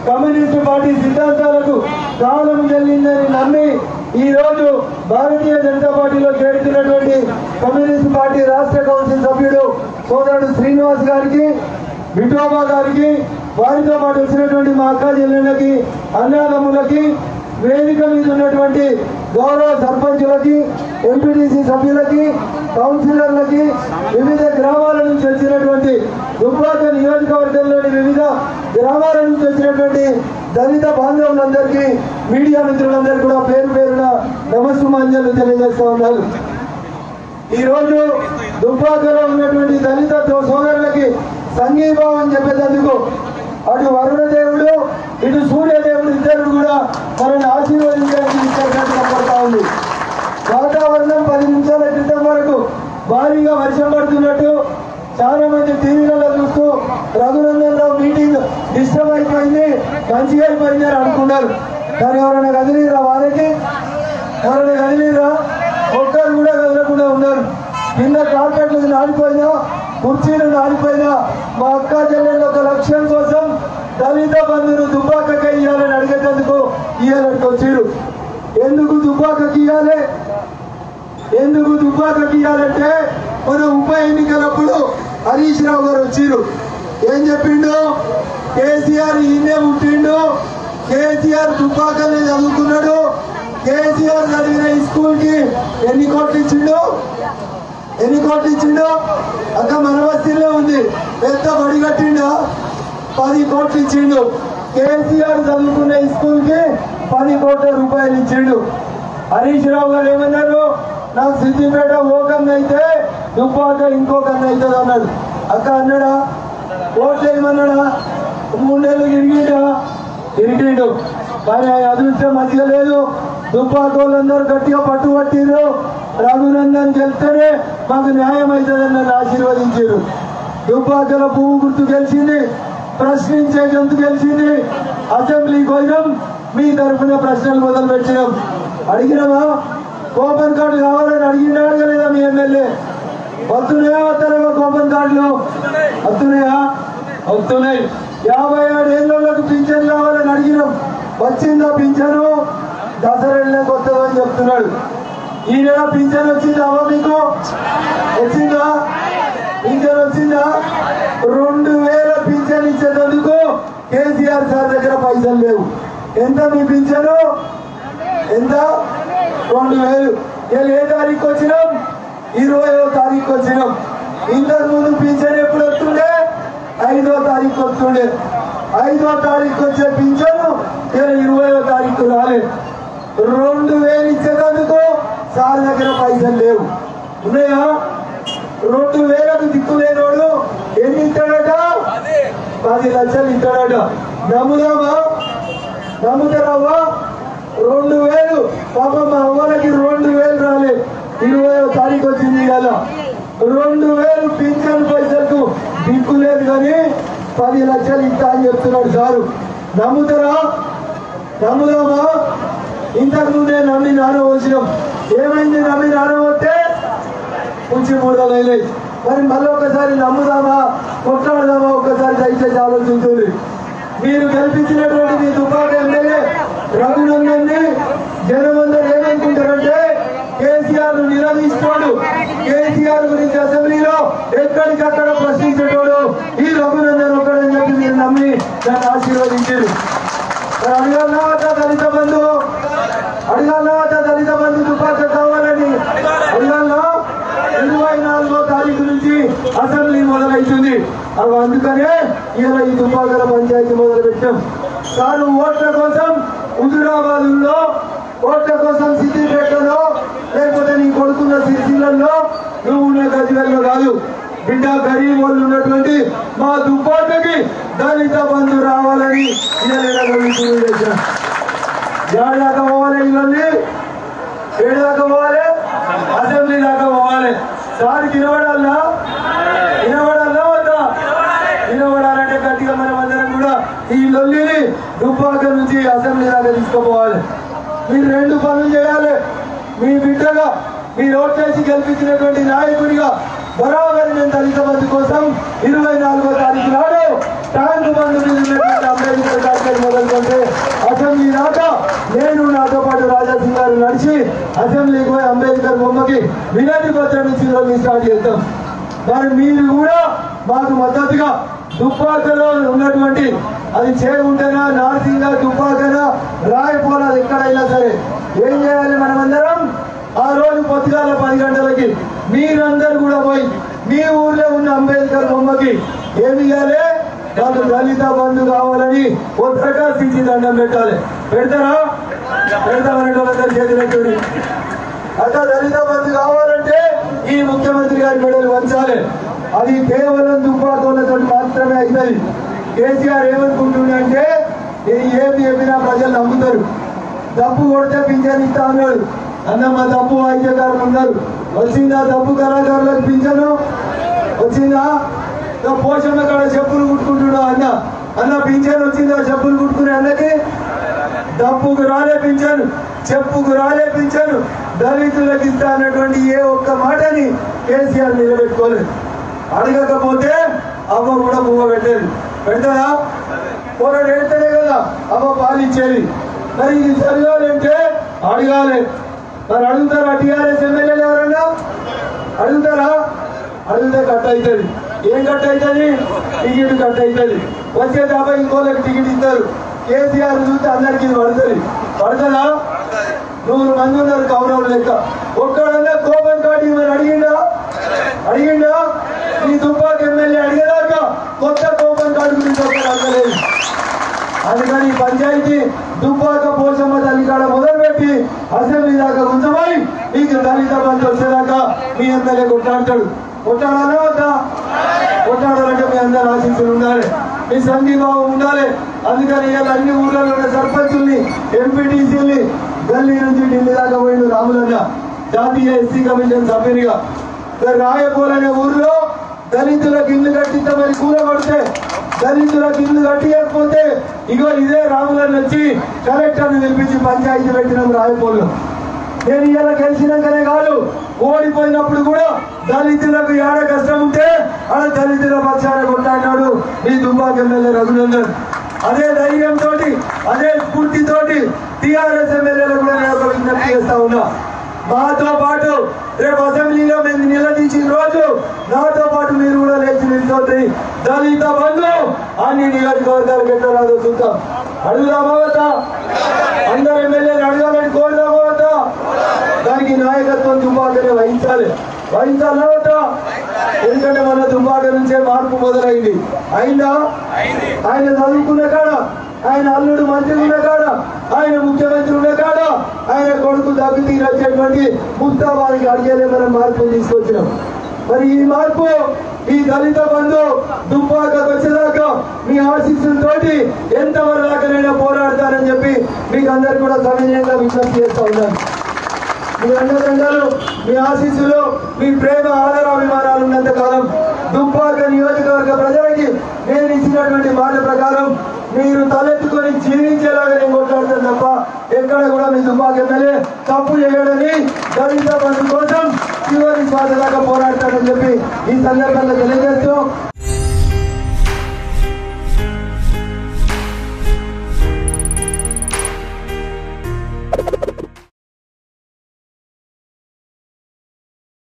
communist party సిద్ధాంతాలకు కాలం చెల్లిందని నమ్మి ఈ రోజు భారతీయ జనతా పార్టీలో చేరుతున్నటువంటి కమ్యూనిస్ట్ పార్టీ రాష్ట్ర కౌన్సిల్ సభ్యుడు సోదరుడు శ్రీనివాస్ గారికి విఠోబా గారికి వారితో పాటు వచ్చినటువంటి మా అక్క చెల్లెళ్ళకి అన్నదమ్ములకి వేదిక మీద ఉన్నటువంటి గౌరవ సర్పంచులకి ఎంపీటీసీ సభ్యులకి కౌన్సిలర్లకి వివిధ గ్రామాల నుంచి వచ్చినటువంటి దుబ్బాక నియోజకవర్గంలోని వివిధ గ్రామాల నుంచి వచ్చినటువంటి దళిత బాంధవులందరికీ మీడియా మిత్రులందరికీ కూడా పేరు పేరున నమస్సుమాంజలు తెలియజేస్తా ఉన్నారు ఈ రోజు దుబ్బాకలో ఉన్నటువంటి దళిత తో- సోదరులకి సంఘీభావం చెప్పేందుకు అటు వరుణదేవుడు ఇటు సూర్యదేవుడు ఇద్దరు కూడా మనల్ని ఆశీర్వదించడానికి ఇచ్చేటట్టు కనపడతా ఉంది వాతావరణం పది నిమిషాల క్రితం వరకు భారీగా వర్షం పడుతున్నట్టు చాలా మంది టీవీలలో చూస్తూ రఘునందన్ రావు మీటింగ్ డిస్టర్బ్ అయిపోయింది మంచిగా అయిపోయింది అని అనుకున్నారు కానీ ఎవరైనా కదిలిరా వారికి ఎవరైనా కదిలిరా ఒక్కరు కూడా కదలకుండా ఉన్నారు కింద కార్పెట్లు నాడిపోయినా కుర్చీలు నాడిపోయినా మా అక్క చెల్లెళ్ళ ఒక లక్ష్యం కోసం దళిత బంధువులు దుబ్బాకకి ఇవ్వాలని అడిగేటందుకు ఇవ్వాలని వచ్చారు ఎందుకు దుబ్బాకకి ఇవ్వాలి ఎందుకు దుబ్బాకకి ఇవ్వాలంటే మన ఉప ఎన్నికలప్పుడు హరీష్ రావు గారు వచ్చిరు ఏం చెప్పిండు కేసీఆర్ ఈయనే పుట్టిండు కేసీఆర్ దుబ్బాకనే చదువుకున్నాడు కేసీఆర్ చదివిన ఈ స్కూల్ కి ఎన్ని కోట్లు ఇచ్చిండు ఎన్ని కోట్లు ఇచ్చిండు అక్క మన బస్తీలో ఉంది పెద్ద బడి కట్టిండు పది కోట్లు ఇచ్చిండు కేసీఆర్ చదువుకున్న ఈ స్కూల్ కి పది కోట్ల రూపాయలు ఇచ్చిండు హరీష్ రావు గారు ఏమన్నారు నాకు సిద్దిపేట ఓ కన్ను అయితే దుబ్బాక ఇంకో కన్ను అవుతుంది అన్నాడు అక్క అన్నాడా ఓట్లు వేయమన్నాడా మూడేళ్ళు ఇరిగిండా ఇరిగిండు కానీ ఆయన అదృష్టం మంచిగా లేదు దుబ్బాక వాళ్ళందరూ గట్టిగా పట్టుబట్టిరు రఘునందన్ గెలిస్తేనే మాకు న్యాయం అవుతుందని నన్ను ఆశీర్వదించారు దుబ్బాకల పువ్వు గుర్తు గెలిచింది ప్రశ్నించే గొంతు గెలిచింది అసెంబ్లీకి పోయినాం మీ తరఫున ప్రశ్నలు మొదలు పెట్టినాం అడిగినామా కూపన్ కార్డు కావాలని అడిగినా అడగలేదా మీ ఎమ్మెల్యే వస్తున్నాయా వస్తారా కూపన్ కార్డులు వస్తున్నాయా వస్తున్నాయి యాభై ఏడు ఏళ్ళకు పింఛన్ కావాలని అడిగినాం వచ్చిందా పింఛను దసరా కొత్తదో అని చెప్తున్నాడు ఈ నెల పింఛన్ వచ్చిందా అవ్వ మీకు వచ్చిందా పింఛన్ వచ్చిందా రెండు వేల పింఛన్ ఇచ్చేందుకు కేసీఆర్ సార్ దగ్గర పైసలు లేవు ఎంత మీ పింఛను ఎంత రెండు వేలు ఇవాళ ఏ తారీఖు వచ్చినాం ఇరవయో తారీఖు వచ్చినాం ఇంతకు ముందు పింఛన్ ఎప్పుడు వస్తుండే ఐదో తారీఖు వస్తుండే ఐదో తారీఖు వచ్చే పింఛను ఇవాళ ఇరవయో తారీఖు రాలేదు రెండు వేలు ఇచ్చేటందుకు సార్ దగ్గర పైసలు లేవు ఉన్నాయా రెండు వేలకు దిక్కు లేనోడు ఎన్ని ఇస్తాడట పది లక్షలు ఇస్తాడట నమ్ముదామా నమ్ముతారావా రెండు వేలు పాప మా అవ్వలకి రెండు వేలు రాలే ఇరవై తారీఖు వచ్చింది కదా రెండు వేలు పింఛన్ పైసలకు దిక్కు లేదు కానీ పది లక్షలు ఇస్తా అని చెప్తున్నాడు సారు నమ్ముతారా నమ్ముదామా ఇంతకు ముందే నమ్మి నాన్న వచ్చినాం ఏమైంది నమ్మి నాన్న వస్తే ఉంచి మూడలు అయినాయి మరి మళ్ళీ ఒకసారి నమ్ముదామా కొట్లాడదామా ఒకసారి దయచేసి ఆలోచించుంది మీరు గెలిపించినటువంటి మీ దుబ్బాక ఎమ్మెల్యే రఘునందన్ని జనమందరూ ఏమనుకుంటారంటే కేసీఆర్ ను నిలదీసుకోడు కేసీఆర్ గురించి అసెంబ్లీలో ఎక్కడికక్కడ ప్రశ్నించేటోడు ఈ రఘునందన్ ఒక్కడని చెప్పి మీరు నమ్మి దాన్ని ఆశీర్వదించారు అడిగానా దళిత బంధు అడిగానా దళిత బంధు దుబ్బాక కావాలని అడిగానా ఇరవై నాలుగో తారీఖు నుంచి అసెంబ్లీ మొదలవుతుంది అవి అందుకనే ఇలా ఈ దుబ్బాకల పంచాయతీ మొదలు పెట్టాం తాను ఓట్ల కోసం హుజురాబాద్ లో ఓట్ల కోసం సిద్దిపేటలో లేకపోతే నీ కొడుకున్న సిరిసిల్లలో నువ్వు ఉన్న గదివెల్లో కాదు బిడ్డ గరీబ్ వాళ్ళు ఉన్నటువంటి మా దుబ్బాకకి దళిత బంధు రావాలని ఇలా ఏడు దాకా పోవాలి ఇల్లు ఏడు దాకా పోవాలి అసెంబ్లీ దాకా పోవాలి సార్ వినబడాలా వినబడాలా వద్దా వినబడాలంటే గట్టిగా మనం అందరం కూడా ఈ లొల్లిని దుబ్బాక నుంచి అసెంబ్లీ దాకా తీసుకుపోవాలి మీరు రెండు పనులు చేయాలి మీ బిడ్డగా మీరు ఓట్లేసి గెలిపించినటువంటి నాయకుడిగా బరాబరి నేను దళిత బంధు కోసం ఇరవై నాలుగో తారీఖు నాడు ట్యాంక్ బంధు మీద ఉన్నటువంటి అంబేద్కర్ డాక్టర్ మొదలుకుంటే అసెంబ్లీ దాకా నేను నాతో పాటు రాజా సింగ్ గారు నడిచి అసెంబ్లీకి పోయి అంబేద్కర్ బొమ్మకి వినతి పత్రం ఇచ్చి రోజు స్టార్ట్ చేస్తాం మరి మీరు కూడా మాకు మద్దతుగా దుబ్బాకలో ఉన్నటువంటి అది చేరుంటేనా నార్సింగా దుబ్బాకనా రాయపోలా ఎక్కడైనా సరే ఏం చేయాలి మనమందరం ఆ రోజు పొద్దుగాల పది గంటలకి మీరందరూ కూడా పోయి మీ ఊర్లో ఉన్న అంబేద్కర్ బొమ్మకి ఏమి ఇవ్వాలి నాకు దళిత బంధు కావాలని ఓ దరఖాస్తు ఇచ్చి దండం పెట్టాలి పెడతారా పెడతామనే వాళ్ళందరూ చేతులెత్తుడి అట్లా దళిత బంధు కావాలంటే ఈ ముఖ్యమంత్రి గారి మెడలు వంచాలి అది కేవలం దుబ్బాకోలతో మాత్రమే అవుతుంది కేసీఆర్ ఏమనుకుంటుండే నేను ఏమి చెప్పినా ప్రజలు నమ్ముతారు డబ్బు కొడితే పింఛన్ ఇస్తా అన్నాడు అన్న మా డబ్బు వాయిద్యకారులు ఉన్నారు వచ్చిందా డబ్బు కళాకారులకు పింఛను వచ్చిందా ఇంకా పోషణ కాడ చెప్పులు కుట్టుకుంటున్నా అన్న అన్న పింఛన్ వచ్చిందా చెప్పులు కుట్టుకునే అన్నకి డబ్బుకు రాలే పింఛను చెప్పుకు రాలే పింఛను దళితులకు ఇస్తా అన్నటువంటి ఏ ఒక్క మాటని కేసీఆర్ నిలబెట్టుకోలేదు అడగకపోతే అవ్వ కూడా పువ్వ పెట్టేది పెడతారా పోరాడు పెడితేనే కదా అవ్వ పాలు ఇచ్చేది మరి ఇది జరగాలంటే అడగాలి మరి అడుగుతారా టీఆర్ఎస్ ఎమ్మెల్యేలు ఎవరన్నా అడుగుతారా అడిగితే కట్ అవుతుంది ఏం కట్ అవుతుంది టికెట్ కట్ అవుతుంది వచ్చే దాకా ఇంకోళ్ళకి టికెట్ ఇస్తారు కేసీఆర్ చూస్తే అందరికి ఇది పడుతుంది పడుతుందా నూరు మంది ఉన్నారు కౌరవులు లెక్క ఒక్కడన్నా కోపం కాటి మరి అడిగిండా అడిగిండా ఈ దుబ్బాక ఎమ్మెల్యే అడిగేదాకా కొత్త కోపం కాడి గురించి ఒకటి అడగలేదు అందుకని ఈ పంచాయతీ దుబ్బాక పోషమ్మ తల్లి కాడ మొదలుపెట్టి అసెంబ్లీ దాకా ఉంచమని మీకు దళిత బంధు వచ్చేదాకా మీ ఎమ్మెల్యే కొట్టాడతాడు కొట్టాడాలా వద్దా కొట్టాడాలంటే మీ అందరు ఆశీస్సులు ఉండాలి మీ సంఘీభావం ఉండాలి అందుకని ఇవాళ అన్ని ఊర్లలో ఉన్న సర్పంచుల్ని ఎంపీటీసీల్ని గల్లీ నుంచి ఢిల్లీ దాకా పోయిండు రాములన్న జాతీయ ఎస్సీ కమిషన్ సభ్యునిగా ఇక్కడ రాయపూర్ అనే ఊర్లో దళితులకు ఇల్లు కట్టించమని కూలగొడితే దళితులకు ఇల్లు కట్టియకపోతే ఇగో ఇదే రాములను వచ్చి కలెక్టర్ని పిలిపించి పంచాయతీ పెట్టినాం రాయపూర్లో నేను ఇలా గెలిచినాకనే కాదు ఓడిపోయినప్పుడు కూడా దళితులకు ఏడ కష్టం ఉంటే ఆడ దళితుల పక్షాన కొట్టాడు ఈ దుబ్బాక ఎమ్మెల్యే రఘునందన్ అదే ధైర్యంతో అదే స్ఫూర్తితోటి టిఆర్ఎస్ ఎమ్మెల్యేలు కూడా నేను ఒక విజ్ఞప్తి చేస్తా ఉన్నా మాతో పాటు రేపు అసెంబ్లీలో మేము నిలదీసిన రోజు నాతో పాటు మీరు కూడా లేచి నిల్చోండి దళిత బంధు అన్ని నియోజకవర్గాలకు ఎట్లా రాదో చూద్దాం అడుగుదామా వద్దా అందరు ఎమ్మెల్యేలు అడగాలని కోరుదామా వద్దా దానికి నాయకత్వం దుబ్బాకనే వహించాలి వహించాలా వద్దా ఎందుకంటే మన దుబ్బాక నుంచే మార్పు మొదలైంది అయిందా ఆయన చదువుకున్న కాడ ఆయన అల్లుడు మంత్రి ఉన్న కాడ ఆయన ముఖ్యమంత్రి ఉన్న కాడ ఆయన కొడుకు దగ్గు తీరొచ్చేటువంటి ముస్తాబాద్కి అడిగేలే మనం మార్పు తీసుకొచ్చినాం మరి ఈ మార్పు ఈ దళిత బంధు దుబ్బాకకు వచ్చేదాకా మీ ఆశీస్సులతోటి ఎంత దాకానైనా పోరాడతానని చెప్పి మీకు అందరు కూడా సవినయంగా విజ్ఞప్తి చేస్తా ఉన్నాను మీ అండదండలు మీ ఆశీస్సులు మీ ప్రేమ ఆదరాభిమానాలు ఉన్నంత కాలం దుబ్బాక నియోజకవర్గ ప్రజలకి నేను ఇచ్చినటువంటి మాట ప్రకారం మీరు తలెత్తుకొని జీవించేలాగా నేను కొట్లాడతాను తప్ప ఎక్కడ కూడా మీ దుబ్బాక ఎమ్మెల్యే తప్పు చేయడని దళిత బంధు కోసం చివరి శ్వాస దాకా పోరాడతానని చెప్పి ఈ సందర్భంగా తెలియజేస్తూ